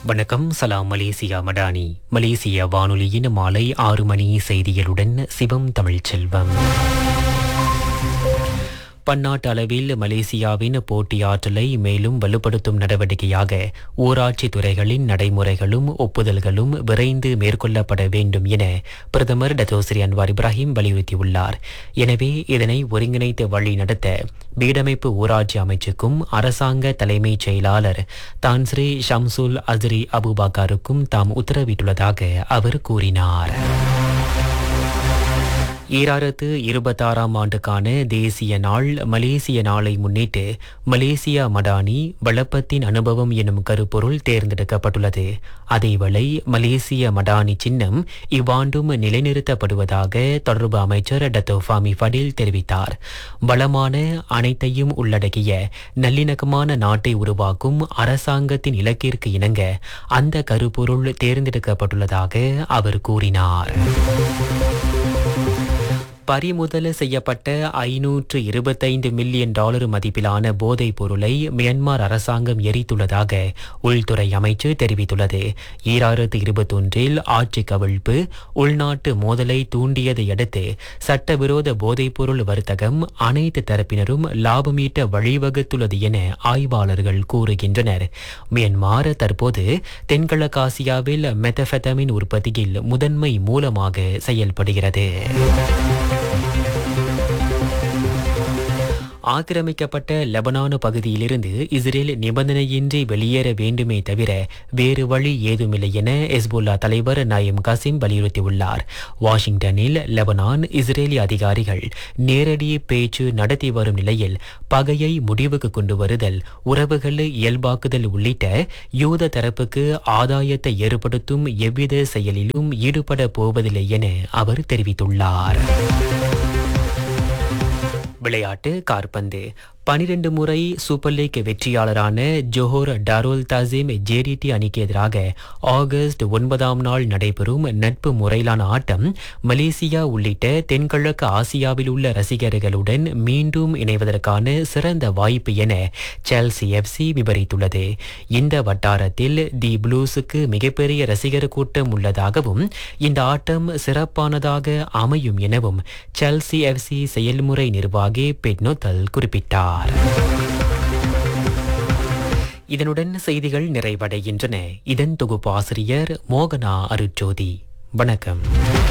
வணக்கம் சலாம் மலேசியா மடானி மலேசிய வானொலியின் மாலை ஆறு மணி செய்திகளுடன் சிவம் தமிழ்ச்செல்வம் பன்னாட்டு அளவில் மலேசியாவின் போட்டியாற்றலை மேலும் வலுப்படுத்தும் நடவடிக்கையாக ஊராட்சி துறைகளின் நடைமுறைகளும் ஒப்புதல்களும் விரைந்து மேற்கொள்ளப்பட வேண்டும் என பிரதமர் டத்தோஸ்ரீ அன்வார் இப்ராஹிம் வலியுறுத்தியுள்ளார் எனவே இதனை ஒருங்கிணைத்து வழி நடத்த வீடமைப்பு ஊராட்சி அமைச்சுக்கும் அரசாங்க தலைமைச் செயலாளர் தான்ஸ்ரீ ஷம்சுல் அஸ்ரி அபுபாக்காருக்கும் தாம் உத்தரவிட்டுள்ளதாக அவர் கூறினார் ஈராயிரத்து இருபத்தாறாம் ஆண்டுக்கான தேசிய நாள் மலேசிய நாளை முன்னிட்டு மலேசியா மடானி வளப்பத்தின் அனுபவம் எனும் கருப்பொருள் தேர்ந்தெடுக்கப்பட்டுள்ளது அதேவேளை மலேசிய மடானி சின்னம் இவ்வாண்டும் நிலைநிறுத்தப்படுவதாக தொடர்பு அமைச்சர் டத்தோ ஃபாமி ஃபடில் தெரிவித்தார் வளமான அனைத்தையும் உள்ளடக்கிய நல்லிணக்கமான நாட்டை உருவாக்கும் அரசாங்கத்தின் இலக்கிற்கு இணங்க அந்த கருப்பொருள் தேர்ந்தெடுக்கப்பட்டுள்ளதாக அவர் கூறினார் பறிமுதல் செய்யப்பட்ட ஐநூற்று இருபத்தைந்து மில்லியன் டாலர் மதிப்பிலான போதைப் பொருளை மியான்மர் அரசாங்கம் எரித்துள்ளதாக உள்துறை அமைச்சு தெரிவித்துள்ளது ஈராயிரத்து இருபத்தொன்றில் ஆட்சி கவிழ்ப்பு உள்நாட்டு மோதலை தூண்டியதை அடுத்து சட்டவிரோத போதைப்பொருள் வர்த்தகம் அனைத்து தரப்பினரும் லாபமீட்ட வழிவகுத்துள்ளது என ஆய்வாளர்கள் கூறுகின்றனர் மியான்மார் தற்போது தென்கிழக்காசியாவில் மெத்தபெத்தமின் உற்பத்தியில் முதன்மை மூலமாக செயல்படுகிறது ஆக்கிரமிக்கப்பட்ட லெபனானு பகுதியிலிருந்து இஸ்ரேல் நிபந்தனையின்றி வெளியேற வேண்டுமே தவிர வேறு வழி ஏதுமில்லை என எஸ்புல்லா தலைவர் நயம் கசிம் வலியுறுத்தியுள்ளார் வாஷிங்டனில் லெபனான் இஸ்ரேலிய அதிகாரிகள் நேரடி பேச்சு நடத்தி வரும் நிலையில் பகையை முடிவுக்கு கொண்டு வருதல் உறவுகளை இயல்பாக்குதல் உள்ளிட்ட யூத தரப்புக்கு ஆதாயத்தை ஏற்படுத்தும் எவ்வித செயலிலும் ஈடுபட போவதில்லை என அவர் தெரிவித்துள்ளார் விளையாட்டு கார்பந்து பனிரெண்டு முறை சூப்பர் லீக் வெற்றியாளரான ஜோஹர் டாரோல் தாசிம் ஜேடிடி அணிக்கு எதிராக ஆகஸ்ட் ஒன்பதாம் நாள் நடைபெறும் நட்பு முறையிலான ஆட்டம் மலேசியா உள்ளிட்ட தென்கிழக்கு ஆசியாவில் உள்ள ரசிகர்களுடன் மீண்டும் இணைவதற்கான சிறந்த வாய்ப்பு என செல்சி எஃப்சி விவரித்துள்ளது இந்த வட்டாரத்தில் தி ப்ளூஸுக்கு மிகப்பெரிய ரசிகர் கூட்டம் உள்ளதாகவும் இந்த ஆட்டம் சிறப்பானதாக அமையும் எனவும் செல்சி எஃப்சி செயல்முறை நிர்வாகி பெட்னோத்தல் குறிப்பிட்டார் இதனுடன் செய்திகள் நிறைவடைகின்றன இதன் தொகுப்பாசிரியர் மோகனா அருட்ஜோதி வணக்கம்